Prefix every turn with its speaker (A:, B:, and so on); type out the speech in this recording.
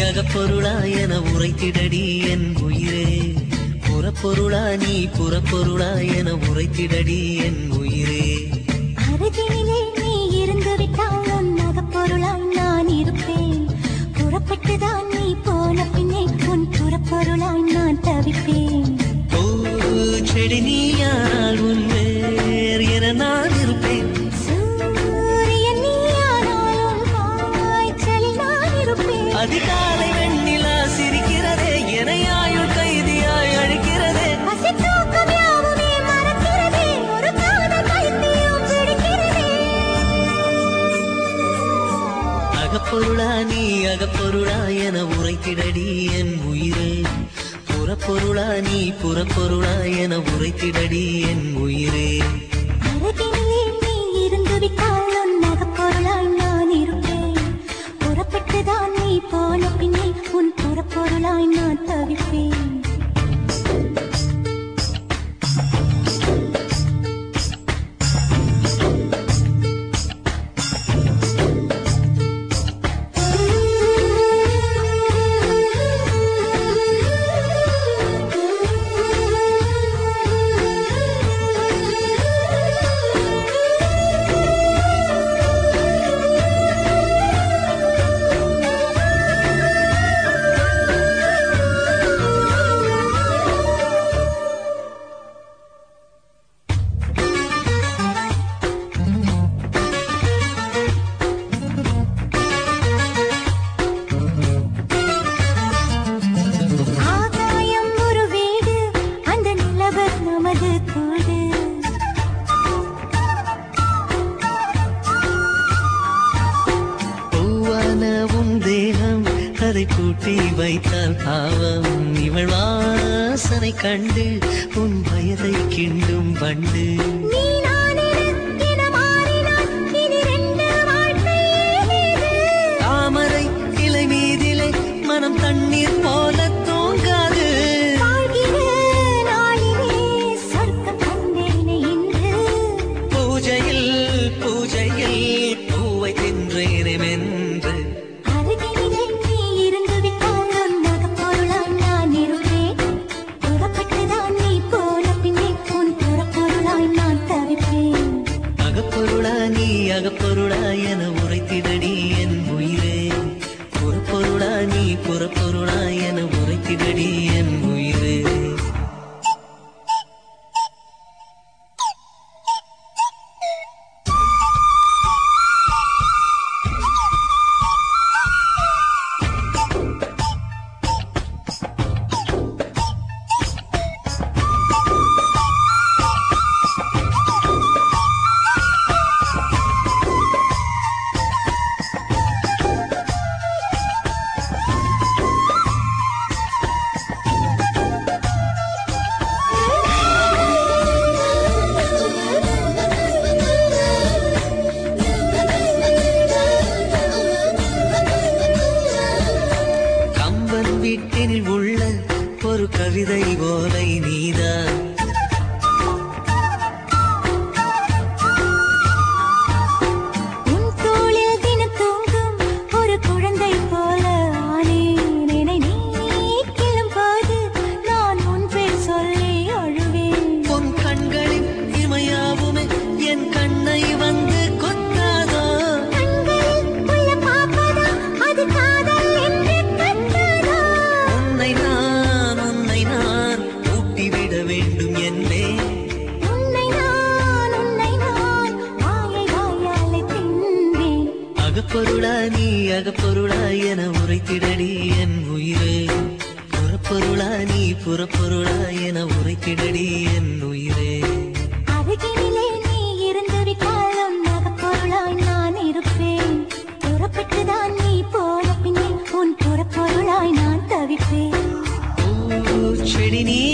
A: அகப்பொருளா என உரைத்திடடி என் உயிரே புறப்பொருளா நீ புறப்பொருளா என உரைத்திடடி என் உயிரே
B: அருகினிலே நீ இருந்து விட்டால் உன் அகப்பொருளாய் நான் இருப்பேன் புறப்பட்டுதான் நீ போன பின்னே உன் புறப்பொருளாய் நான் தவிப்பேன்
A: ஓ செடி நீயானால் உன் வேர் என நான் இருப்பேன்
B: சூரியன் நீயானால் உன் காய்ச்சலில் நான் இருப்பேன்
A: அதிகாலை வெண்ணிலா சிரிக்கிறதே என ஆயுள் கைதியாய் அழைக்கிறதே
B: பசி தூக்கம் யாவுமே மறக்கிறதே ஒரு காதல் பைத்தியம் பிடிக்கிறதே
A: அகப்பொருளா நீ அகப்பொருளா என உரைத்திடடி என் உயிரே புறப்பொருளா நீ புறப்பொருளா என உரைத்திடடி என் உயிரே
B: அருகினிலே நீ இருந்து விட்டால் உன் அகப்பொருளாய் நான் இருப்பேன் புறப்பட்டுதான் நீ போன பின்னே உன் புறப்பொருளாய் நான் தவிப்பேன் ஆகாயம் ஒரு வீடு அந்த நிலவர் நமது கூடு
A: பூவான உன் தேகம் அதை பூட்டி வைத்தால் பாவம் இவள் வாசனை கண்டு உன் வயதை கிண்டும் வண்டு
B: நீ நான் என மாறினான் இனி ரெண்டு வாழ்க்கை ஏது?
A: தாமரை இலை மீதிலே மனம் தண்ணீர் போல தூங்காது
B: வாழ்கிற நாளிலே சொர்க்கம் கண்டேனே இன்று
A: பூஜையில் பூஜையில் பூவை தின்றேனே மென்று
B: அருகினிலே நீ இருந்து விட்டால் உன் அகப்பொருளாய் நான் இருப்பேன் புறப்பட்டுதான் நீ போன பின்னே உன் புறப்பொருளாய் நான் தவிப்பேன்
A: அகப்பொருளா நீ அகப்பொருளா என உரைத்திடடி என் உயிரே புறப்பொருளா நீ புறப்பொருளா என உரைத்திடடி என் உயிரே கம்பன் வீட்டினில் உள்ள ஒரு கவிதை போலை நீதான்
B: உன் தோளில் தினம் தூங்கும் ஒரு குழந்தை போல ஆனேன் என்னை நீ கிள்ளும் போது நான் உன் பேர் சொல்லி அழுவேன்
A: உன் கண்களின் இமையாவுமே என் கண்ணை வந்து கொத்தாதோ
B: கண்களில் உள்ள பார்ப்பதா அது காதல் என்று கண்டாதா
A: உன்னை நான் உன்னை நான் ஊட்டிவிட வேண்டும் என்னே
B: உன்னை நான் உன்னை நான் வாயை வாயாலே தின்றேன்
A: அகப்பொருளா நீ அகப்பொருளா என உரைத்திடடி என் உயிரே புறப்பொருளா நீ புறப்பொருளா என உரைத்திடடி என் உயிரே
B: அருகினிலே நீ இருந்து விட்டால் உன் அகப்பொருளாய் நான் இருப்பேன் புறப்பட்டுதான் நீ போன பின்னே உன் புறப்பொருளாய் நான் தவிப்பேன்
A: ஓ செடி நீ